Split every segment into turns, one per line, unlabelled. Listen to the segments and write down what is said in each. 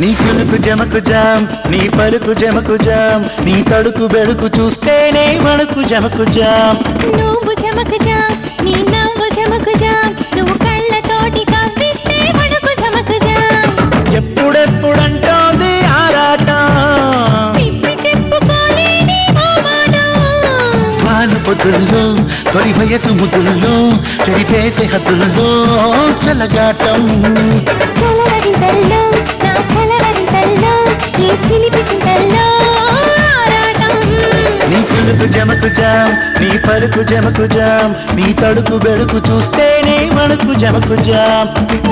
నీ కులుకు జమకు జామ్ నీ పలుకు జమకు జామ్ నీ తడుకు బెడుకు చూస్తేనే మనకు జమకు జామ్
నువ్వు జమకుజా నీ నవ్వు జమకుజా నువ్వు కళ్ళతోటి కవ్విస్తే వణుకు జమకుజా
ఎప్పుడెప్పుడంటోంది ఆరాటం
తిప్పి చెప్పుకోలేని ఓ మాట
వాను పొద్దుల్లో తొలి వయసు ముద్దుల్లో చెరిపేసే హద్దుల్లో చల్లగాటం
కలవరింతల్లో నా కలవరింతల్లో ఈ చిలిపి చింతల్లో ఆరాటం
నీ కులుకు జమకు జామ్ నీ పలుకు జమకు జామ్ నీ తడుకు బెడుకు చూస్తేనే మనకు జమకు జామ్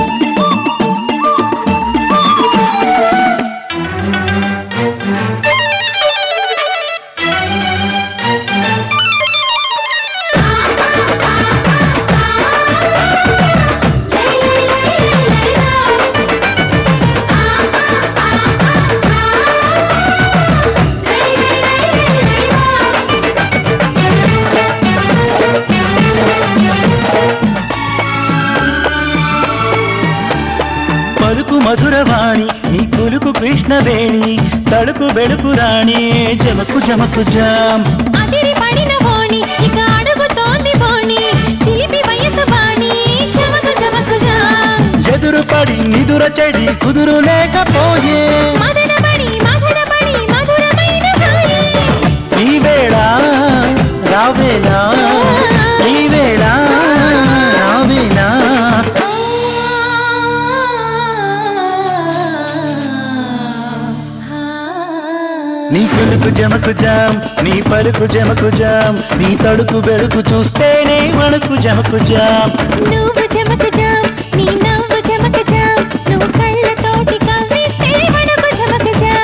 పలుకు మధురవాణి నీ కులుకు కృష్ణవేణి తడుకు బెడుకు రాణి జమకు జమకు జామ్
అదిరి పడిన బోణి ఇక అడుగుతోంది బోణి చిలిపి వయసు బాణి చమకు చమకుజా
ఎదురు పడి నిదుర చెడి కుదురు లేకపోయే
మదనమణి మధురమణి మధురమైన హాయి
ఈ వేళ రావేలా ఈ వేళ రావేలా నీ కులుకు జమకు జామ్ నీ పలుకు జమకు జామ్ నీ తడుకు బెడుకు చూస్తేనే మనకు జమకు జామ్
నువ్వు జమకుజా నీ నవ్వు జమకుజా నువ్వు కళ్ళతోటి కవ్విస్తే వణుకు జమకుజా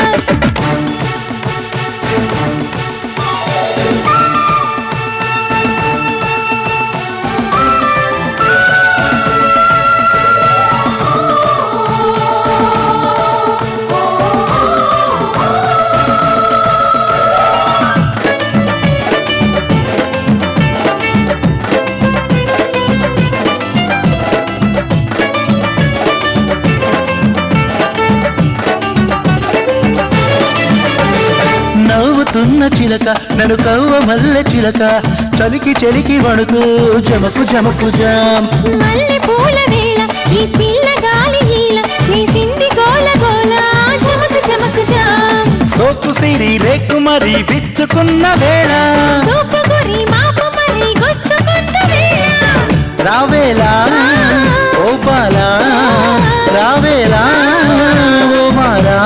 నవ్వుతున్న చిలక నన్ను కవ్వ మల్లె చిలక చలికి చలికి వణుకు జమకు జమకు జామ్
మల్లె పూల వేళ ఈ పిల్ల గాలి ఈల చేసింది గోల గోల చమకు చమకుజా
సోకు సిరి రేకు మరి విచ్చుకున్న వేళ
చూపు గురి మాపు మరి గుచ్చుకున్న వేళ
రావేలా ఓ బాలా రావేలా ఓ మారా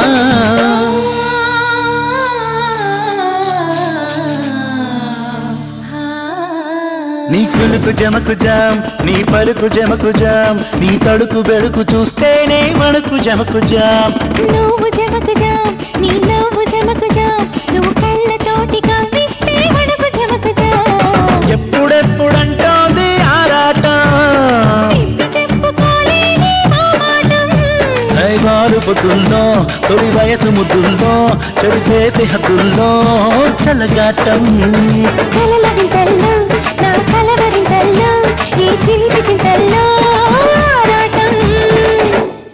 నీ కులుకు జమకు జామ్ నీ పలుకు జమకు జామ్ నీ తడుకు బెడుకు చూస్తేనే మనకు జమకు జామ్
నువ్వు జమకుజా నీ నవ్వు జమకుజా నువ్వు కళ్ళతోటి కవ్విస్తే వణుకు జమకుజా
ఎప్పుడెప్పుడంటోంది ఆరాటం
తిప్పి చెప్పుకోలేని ఓ మాటం
ఐదారు పొద్దుల్లో తొలి వయసు ముద్దుల్లో చెడిపేసి హద్దుల్లో చల్లగాటం
కలల వింతల్లో నా కలవరింతల్లో ఈ చిలిపి చింతల్లో